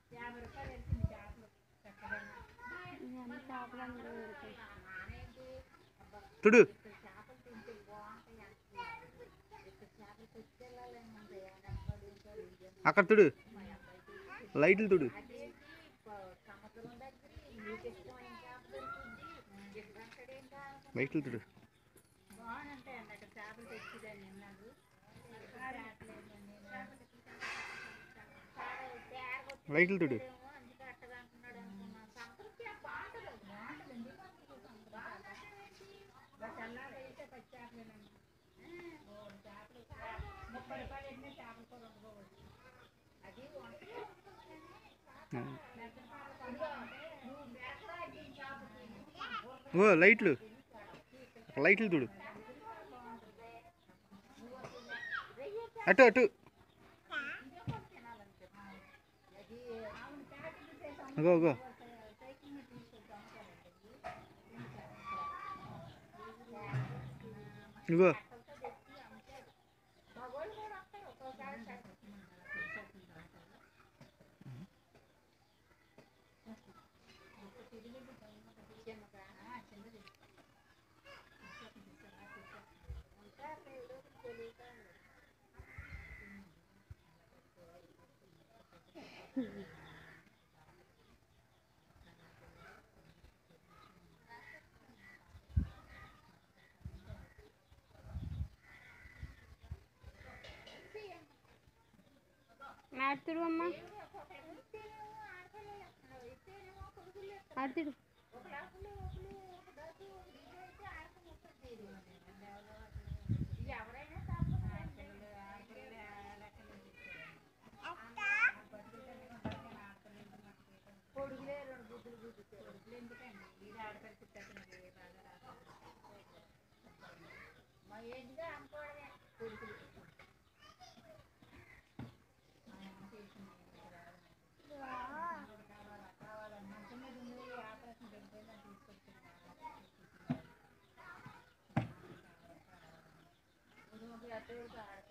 యాభై రూపాయలు వెళ్తుంది చేపలు చక్కగా ఇవన్నీ చేపలు అందులో దొరుకుతాయి నానేంటి అబ్బా తుడు ఇక్కడ చేపలు తింటే బాగుంటాయి అంటున్నారు ఇక్కడ చేపలు తెచ్చేళ్ళాలని ఉంది ఏమన్నప్పుడు ఇంకా ఇయ్యం. అక్కడ తుడు మా అబ్బాయికి లైట్లు తుడు అది ప- సముద్రం దగ్గర మీకు ఇష్టమైన చేప దొరుకుతుంది ఇక్కడ ఇంకా లైట్లు తుడు బాగుంటాయి అన్న ఇక్కడ చేపలు తెచ్చిదాన్ని నిన్నాడు రావట్లేదు లైట్లు తుడు అందుకే అట్టగా అంటున్నాడు అనుకున్నాను సంతృప్తి బాగుంటుంది బాగుంటుంది ఎందుకు అనుకుంటుంది సంతృప్తి తెల్లారి అయితే పచ్చి చేపలేనండి మూడు చేపలు ముప్పై రూపాయలు పెట్టిన చేపల కూర వండుకోవచ్చు అది వంట ఓ లైట్లు లైట్లు తుడు అటు అటు అగో అగో ఇగో మగోళ్ళు కూడా వస్తారు ఒక్కోసారి చిన్నది ఆడుతుడు అమ్మ ఆడుతుడు ఎవరైనా పొడుగులే రెండు గుడ్డులు గుడ్డుతాయి పొడుగులు ఎందుకండి ఇది ఆడతారు కుట్టేస్తుంది బాగా రాదు మా ఏంటిగా అనుకోవడమే పొడుగులు కావాలన్నా చిన్నది ఉంది ఆపరేషన్ పెద్దగా తీసుకొచ్చింది అటు ఇటు ఆడతారు